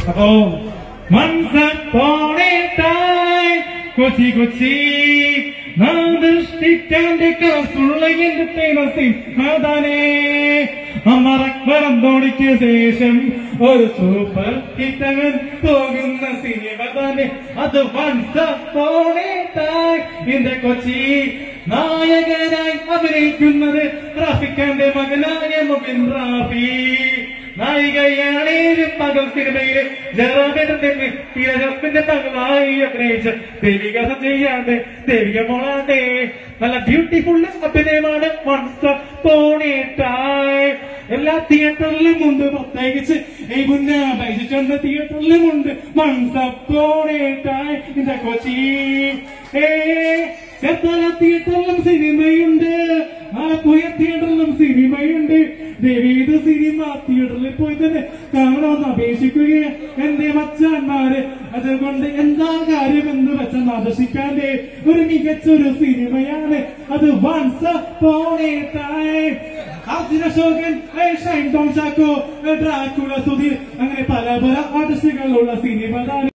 അപ്പോ മൺസപ്പോണേട്ടായി കൊച്ചി കൊച്ചി നാദൃഷ്ടിക്കാന്റെ കറസുള്ള എന്റെ തേനസിൻ നാദാനേ അമർ അക്ബർ അന്തോണിക്ക് ശേഷം ഒരു സൂപ്പർ ഹിറ്റവൻ പോകുന്ന സിനിമ തന്നെ അത് വൺസപ്പോണേട്ടായി എന്റെ കൊച്ചി നായകനായി അഭിനയിക്കുന്നത് റാഫിഖാന്റെ മകനായ മുബിൻ റാഫി നായികയാണ് പകൽ സിനിമയിലെ ജറാബേട്ടന്റെ ഹസ്ബൻഡിന്റെ മകളായി അഭിനയിച്ച ദേവിക സഞ്ജയാണ് ദേവിക മോളാണ്ടേ നല്ല ബ്യൂട്ടിഫുൾ അഭിനയമാണ് വൺസ് പോണേട്ടായ് എല്ലാ തിയേറ്ററിലും ഉണ്ട് പ്രത്യേകിച്ച് ഈ മുന്നേ അപേക്ഷിച്ചുണ്ട് തിയേറ്ററിലും ഉണ്ട് വൺസ് പോണേട്ടായ് എന്റെ കൊച്ചി ഏ ചേർത്തല തിയേറ്ററിലും സിനിമയുണ്ട് ആലപ്പുഴ തിയേറ്ററിലും സിനിമയുണ്ട് ദേവീത് സിനിമ തിയേറ്ററിൽ പോയി തന്നെ കാണണമെന്ന് അപേക്ഷിക്കുകയാണ് എന്റെ മച്ചാന്മാര് അതുകൊണ്ട് എന്താ കാര്യം എന്ന് വെച്ചാൽ ആദർശിക്കാന്റെ ഒരു മികച്ചൊരു സിനിമയാണ് അത് വൺസ് പോണേട്ടായ് അർജുന അശോകൻ ഷൈൻ ടോം ചാക്കോ ഡ്രാക്കുള സുധീർ അങ്ങനെ പല പല ആർട്ടിസ്റ്റുകളുള്ള സിനിമ